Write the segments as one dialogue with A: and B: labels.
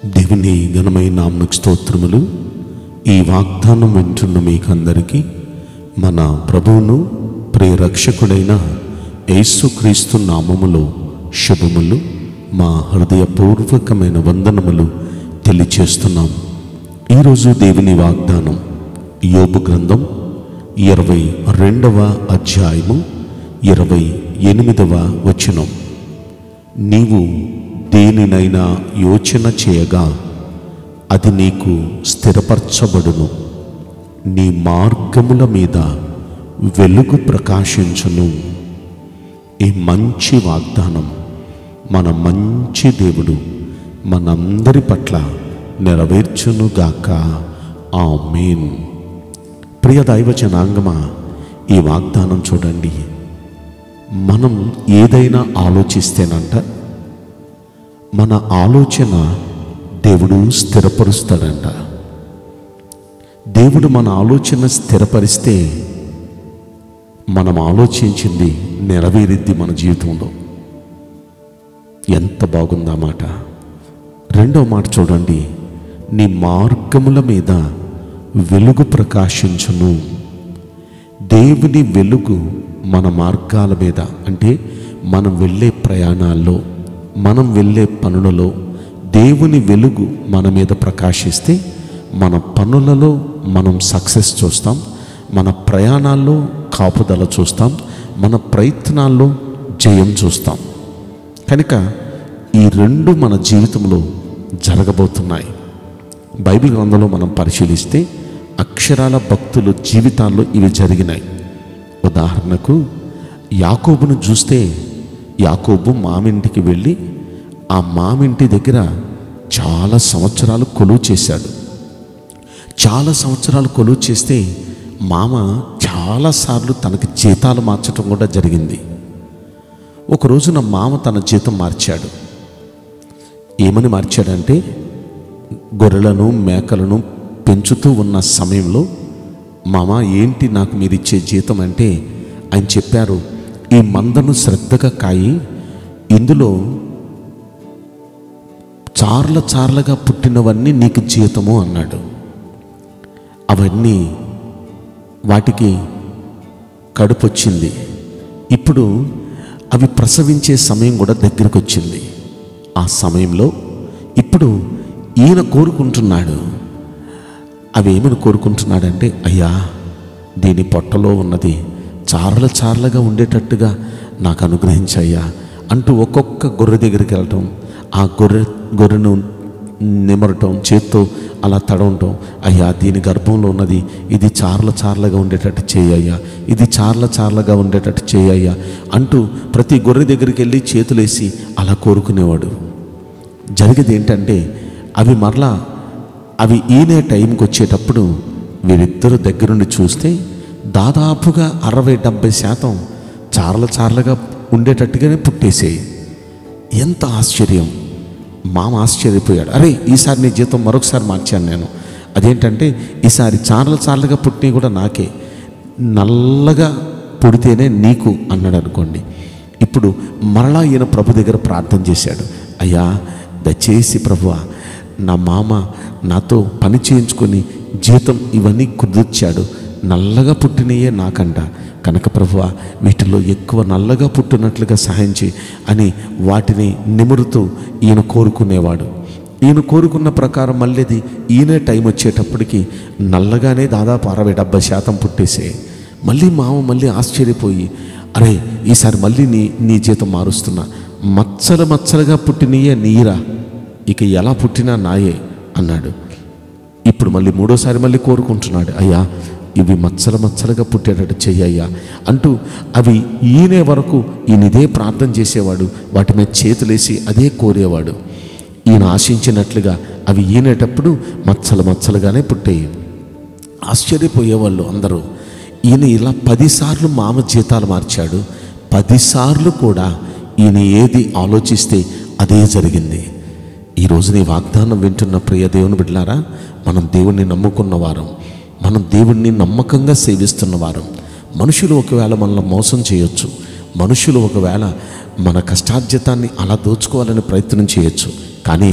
A: దేవుని ఘనమైన నామకు స్తోత్రములు ఈ వాగ్దానం వింటున్న మీకందరికీ మన ప్రభువును ప్రియరక్షకుడైన యేసుక్రీస్తు నామములో శుభములు మా హృదయపూర్వకమైన వందనములు తెలియచేస్తున్నాం ఈరోజు దేవుని వాగ్దానం యోబు గ్రంథం ఇరవై రెండవ అధ్యాయము ఇరవై ఎనిమిదవ వచనం నీవు దేనినైనా యోచన చేయగా అది నీకు స్థిరపరచబడును నీ మార్గముల మీద వెలుగు ప్రకాశించును ఈ మంచి వాగ్దానం మన మంచి దేవుడు మనందరి పట్ల నెరవేర్చునుగాక ఆమేన్ ప్రియ దైవ జనాంగమా ఈ వాగ్దానం చూడండి మనం ఏదైనా ఆలోచిస్తేనంట మన ఆలోచన దేవుడు స్థిరపరుస్తాడంట దేవుడు మన ఆలోచన స్థిరపరిస్తే మనం ఆలోచించింది నెరవేరిద్ది మన జీవితంలో ఎంత బాగుందా మాట రెండో మాట చూడండి నీ మార్గముల మీద వెలుగు ప్రకాశించును దేవుని వెలుగు మన మార్గాల మీద అంటే మనం వెళ్ళే ప్రయాణాల్లో మనం వెళ్ళే పనులలో దేవుని వెలుగు మన మీద ప్రకాశిస్తే మన పనులలో మనం సక్సెస్ చూస్తాం మన ప్రయాణాల్లో కాపుదల చూస్తాం మన ప్రయత్నాల్లో జయం చూస్తాం కనుక ఈ రెండు మన జీవితంలో జరగబోతున్నాయి బైబిల్ గ్రంథంలో మనం పరిశీలిస్తే అక్షరాల భక్తుల జీవితాల్లో ఇవి జరిగినాయి ఉదాహరణకు యాకోబును చూస్తే యాకోబు మామింటికి వెళ్ళి ఆ మామింటి దగ్గర చాలా సంవత్సరాలు కొలువు చేశాడు చాలా సంవత్సరాలు కొలువు చేస్తే మామ చాలాసార్లు తనకి జీతాలు మార్చడం కూడా జరిగింది ఒక రోజున మామ తన జీతం మార్చాడు ఏమని మార్చాడంటే గొర్రెలను మేకలను పెంచుతూ ఉన్న సమయంలో మామ ఏంటి నాకు మీరు ఇచ్చే జీతం అంటే ఆయన చెప్పారు ఈ మందను శ్రద్ధగా కాయి ఇందులో చార్ల చార్లగా పుట్టినవన్నీ నీకు జీతము అన్నాడు అవన్నీ వాటికి కడుపు వచ్చింది ఇప్పుడు అవి ప్రసవించే సమయం కూడా దగ్గరకు వచ్చింది ఆ సమయంలో ఇప్పుడు ఈయన కోరుకుంటున్నాడు అవి ఏమని కోరుకుంటున్నాడంటే అయ్యా దీని పొట్టలో ఉన్నది చార్ల చార్లగా ఉండేటట్టుగా నాకు అనుగ్రహించయ్యా అంటూ ఒక్కొక్క గొర్రె దగ్గరికి వెళ్ళటం ఆ గొర్రె గొర్రెను నిమరటం చేత్తో అలా తడవటం అయ్యా దీని గర్భంలో ఉన్నది ఇది చార్ల చార్లగా ఉండేటట్టు చేయయ్యా ఇది చార్ల చార్లగా ఉండేటట్టు చేయయ్యా అంటూ ప్రతి గొర్రె దగ్గరికి వెళ్ళి చేతులేసి అలా కోరుకునేవాడు జరిగేది ఏంటంటే అవి మరలా అవి ఈనే టైంకి వచ్చేటప్పుడు వీరిద్దరు దగ్గరుండి చూస్తే దాదాపుగా అరవై డెబ్బై శాతం చార్ల చార్లగా ఉండేటట్టుగానే పుట్టేసేయి ఎంత ఆశ్చర్యం మామ ఆశ్చర్యపోయాడు అరే ఈసారి నీ జీతం మరొకసారి మార్చాను నేను అదేంటంటే ఈసారి చార్ల చార్లుగా పుట్టినవి కూడా నాకే నల్లగా పుడితేనే నీకు అన్నాడు అనుకోండి ఇప్పుడు మరలా ఈయన ప్రభు దగ్గర ప్రార్థన చేశాడు అయ్యా దయచేసి ప్రభువా నా మామ నాతో పని చేయించుకొని జీతం ఇవన్నీ కుదిర్చాడు నల్లగా పుట్టినయే నాకంట కనుక ప్రభువ వీటిలో ఎక్కువ నల్లగా పుట్టినట్లుగా సహాయం చేయి అని వాటిని నిమురుతూ ఈయన కోరుకునేవాడు ఈయన కోరుకున్న ప్రకారం మళ్ళీది ఈయనే టైం వచ్చేటప్పటికి నల్లగానే దాదాపు అరవై డెబ్బై శాతం పుట్టేసే మళ్ళీ మామ మళ్ళీ ఆశ్చర్యపోయి అరే ఈసారి మళ్ళీ నీ నీ జీతం మారుస్తున్నా మచ్చలు మచ్చలుగా పుట్టినయే నీరా ఇక ఎలా పుట్టినా నాయే అన్నాడు ఇప్పుడు మళ్ళీ మూడోసారి మళ్ళీ కోరుకుంటున్నాడు అయ్యా ఇవి మచ్చల మచ్చలుగా పుట్టేటట్టు చెయ్యయ్యా అంటూ అవి ఈనే వరకు ఈయన ఇదే ప్రార్థన చేసేవాడు వాటి మీద చేతులేసి అదే కోరేవాడు ఈయన ఆశించినట్లుగా అవి ఈనేటప్పుడు మచ్చలు మచ్చలుగానే పుట్టేవి ఆశ్చర్యపోయేవాళ్ళు అందరూ ఈయన ఇలా పదిసార్లు మామ జీతాలు మార్చాడు పదిసార్లు కూడా ఈయన ఏది ఆలోచిస్తే అదే జరిగింది ఈరోజు నీ వాగ్దానం వింటున్న ప్రియ దేవుని బిడ్డలారా మనం దేవుణ్ణి నమ్ముకున్న వారం మనం దేవుణ్ణి నమ్మకంగా సేవిస్తున్న వారం మనుషులు ఒకవేళ మనల్ని మోసం చేయొచ్చు మనుషులు ఒకవేళ మన కష్టార్జితాన్ని అలా దోచుకోవాలని ప్రయత్నం చేయొచ్చు కానీ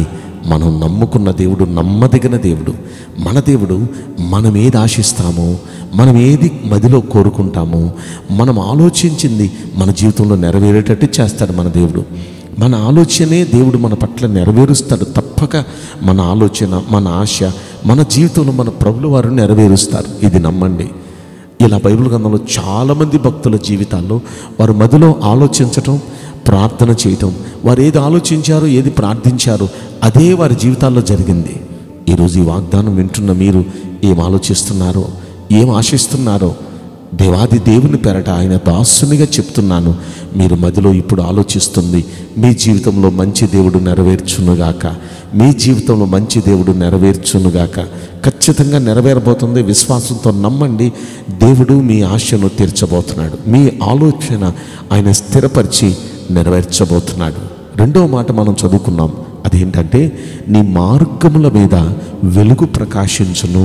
A: మనం నమ్ముకున్న దేవుడు నమ్మదగిన దేవుడు మన దేవుడు మనం ఏది ఆశిస్తామో మనం ఏది మదిలో కోరుకుంటామో మనం ఆలోచించింది మన జీవితంలో నెరవేరేటట్టు చేస్తాడు మన దేవుడు మన ఆలోచనే దేవుడు మన పట్ల నెరవేరుస్తాడు తప్పక మన ఆలోచన మన ఆశ మన జీవితంలో మన ప్రభులు వారు నెరవేరుస్తారు ఇది నమ్మండి ఇలా బైబిల్ గ్రంథంలో చాలామంది భక్తుల జీవితాల్లో వారు మదిలో ఆలోచించటం ప్రార్థన చేయటం వారు ఏది ఆలోచించారో ఏది ప్రార్థించారో అదే వారి జీవితాల్లో జరిగింది ఈరోజు ఈ వాగ్దానం వింటున్న మీరు ఏం ఆలోచిస్తున్నారో ఏం ఆశిస్తున్నారో దేవాది దేవుని పెరట ఆయన దాసునిగా చెప్తున్నాను మీరు మదిలో ఇప్పుడు ఆలోచిస్తుంది మీ జీవితంలో మంచి దేవుడు నెరవేర్చునుగాక మీ జీవితంలో మంచి దేవుడు నెరవేర్చునుగాక ఖచ్చితంగా నెరవేరబోతుంది విశ్వాసంతో నమ్మండి దేవుడు మీ ఆశను తీర్చబోతున్నాడు మీ ఆలోచన ఆయన స్థిరపరిచి నెరవేర్చబోతున్నాడు రెండవ మాట మనం చదువుకున్నాం అదేంటంటే నీ మార్గముల మీద వెలుగు ప్రకాశించును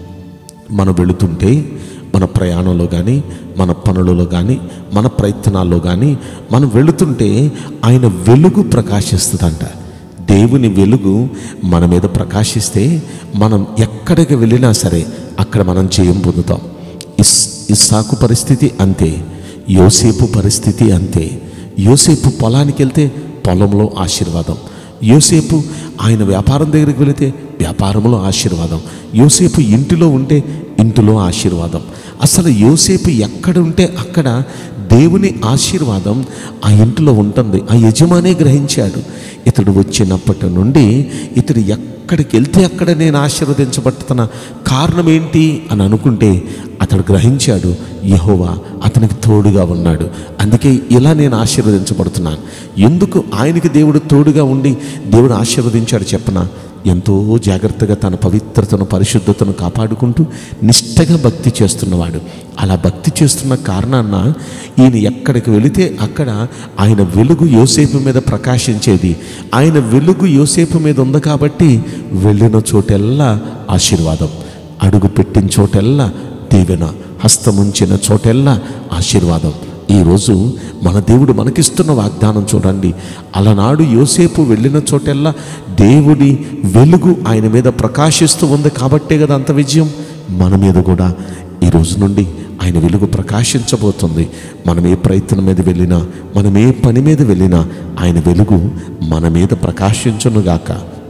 A: మనం వెళుతుంటే మన ప్రయాణంలో కానీ మన పనులలో కానీ మన ప్రయత్నాల్లో కానీ మనం వెళుతుంటే ఆయన వెలుగు ప్రకాశిస్తుందంట దేవుని వెలుగు మన మీద ప్రకాశిస్తే మనం ఎక్కడికి వెళ్ళినా సరే అక్కడ మనం జయం పొందుతాం ఇస్ ఇస్సాకు పరిస్థితి అంతే యోసేపు పరిస్థితి అంతే యోసేపు పొలానికి వెళ్తే పొలంలో ఆశీర్వాదం యోసేపు ఆయన వ్యాపారం దగ్గరికి వెళితే వ్యాపారంలో ఆశీర్వాదం యోసేపు ఇంటిలో ఉంటే ఇంటిలో ఆశీర్వాదం అసలు యోసేపు ఎక్కడ ఉంటే అక్కడ దేవుని ఆశీర్వాదం ఆ ఇంటిలో ఉంటుంది ఆ యజమానే గ్రహించాడు ఇతడు వచ్చినప్పటి నుండి ఇతడు ఎక్కడికి వెళ్తే అక్కడ నేను ఆశీర్వదించబడుతున్న కారణం ఏంటి అని అనుకుంటే అతడు గ్రహించాడు యహోవా అతనికి తోడుగా ఉన్నాడు అందుకే ఇలా నేను ఆశీర్వదించబడుతున్నాను ఎందుకు ఆయనకి దేవుడు తోడుగా ఉండి దేవుడు ఆశీర్వదించాడు చెప్పనా ఎంతో జాగ్రత్తగా తన పవిత్రతను పరిశుద్ధతను కాపాడుకుంటూ నిష్టగా భక్తి చేస్తున్నవాడు అలా భక్తి చేస్తున్న కారణాన ఈయన ఎక్కడికి వెళితే అక్కడ ఆయన వెలుగు యోసేపు మీద ప్రకాశించేది ఆయన వెలుగు యోసేపు మీద ఉంది కాబట్టి వెళ్ళిన చోటెల్లా ఆశీర్వాదం అడుగు పెట్టిన చోటెల్లా దీవెన హస్తముంచిన చోటెల్లా ఆశీర్వాదం ఈరోజు మన దేవుడు మనకిస్తున్న వాగ్దానం చూడండి అలనాడు యోసేపు వెళ్ళిన చోటెల్లా దేవుడి వెలుగు ఆయన మీద ప్రకాశిస్తూ ఉంది కాబట్టే కదా అంత విజయం మన మీద కూడా ఈ రోజు నుండి ఆయన వెలుగు ప్రకాశించబోతుంది మనం ఏ ప్రయత్నం మీద వెళ్ళినా మనం ఏ పని మీద వెళ్ళినా ఆయన వెలుగు మన మీద ప్రకాశించునుగాక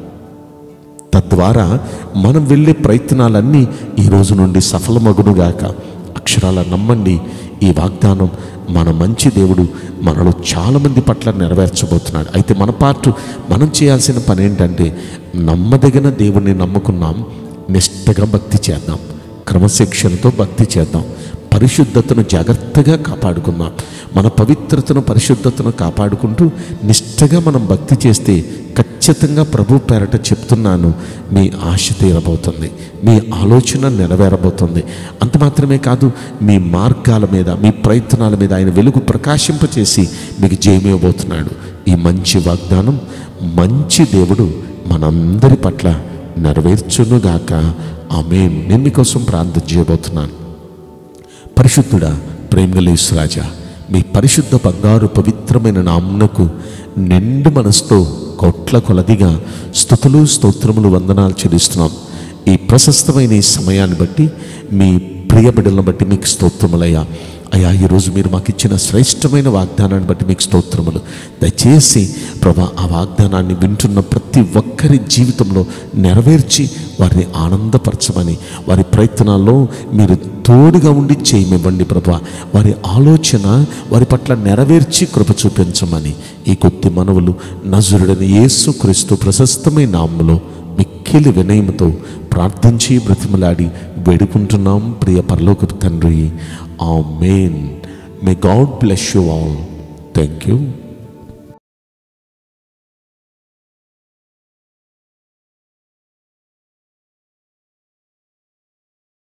A: తద్వారా మనం వెళ్ళే ప్రయత్నాలన్నీ ఈ రోజు నుండి సఫలమగునుగాక అక్షరాల నమ్మండి ఈ వాగ్దానం మన మంచి దేవుడు మనలో చాలామంది పట్ల నెరవేర్చబోతున్నాడు అయితే మన పార్ట్ మనం చేయాల్సిన పని ఏంటంటే నమ్మదగిన దేవుణ్ణి నమ్ముకున్నాం నిష్టగా భక్తి చేద్దాం క్రమశిక్షణతో భక్తి చేద్దాం పరిశుద్ధతను జాగ్రత్తగా కాపాడుకుందాం మన పవిత్రతను పరిశుద్ధతను కాపాడుకుంటూ నిష్టగా మనం భక్తి చేస్తే ఖచ్చితంగా ప్రభు పేరట చెప్తున్నాను మీ ఆశ తీరబోతుంది మీ ఆలోచన నెరవేరబోతుంది అంత మాత్రమే కాదు మీ మార్గాల మీద మీ ప్రయత్నాల మీద ఆయన వెలుగు ప్రకాశింపచేసి మీకు జయమివ్వబోతున్నాడు ఈ మంచి వాగ్దానం మంచి దేవుడు మనందరి పట్ల నెరవేర్చునుగాక ఆమె నేను మీకోసం ప్రార్థన చేయబోతున్నాను పరిశుద్ధుడా ప్రేమగలేశ్వరాజా మీ పరిశుద్ధ బంగారు పవిత్రమైన నామ్నకు నిండు మనసుతో కోట్ల కొలదిగా స్థుతులు స్తోత్రములు వందనాలు చెల్లిస్తున్నాం ఈ ప్రశస్తమైన ఈ సమయాన్ని బట్టి మీ ప్రియ బిడ్డలను బట్టి మీకు స్తోత్రములయ్యా అయ్యా ఈరోజు మీరు మాకు ఇచ్చిన శ్రేష్టమైన వాగ్దానాన్ని బట్టి మీకు స్తోత్రములు దయచేసి ప్రభా ఆ వాగ్దానాన్ని వింటున్న ప్రతి ఒక్కరి జీవితంలో నెరవేర్చి వారిని ఆనందపరచమని వారి ప్రయత్నాల్లో మీరు తోడుగా ఉండి చేయమివ్వండి ప్రభా వారి ఆలోచన వారి పట్ల నెరవేర్చి కృప చూపించమని ఈ కొద్ది మనవులు నజరుడని యేసు క్రీస్తు ప్రశస్తమైన నామములో మిక్కిలి వినయముతో ప్రార్థించి బ్రతిమలాడి వేడుకుంటున్నాం ప్రియ పరలోకపు తండ్రి amen may God bless you all thank you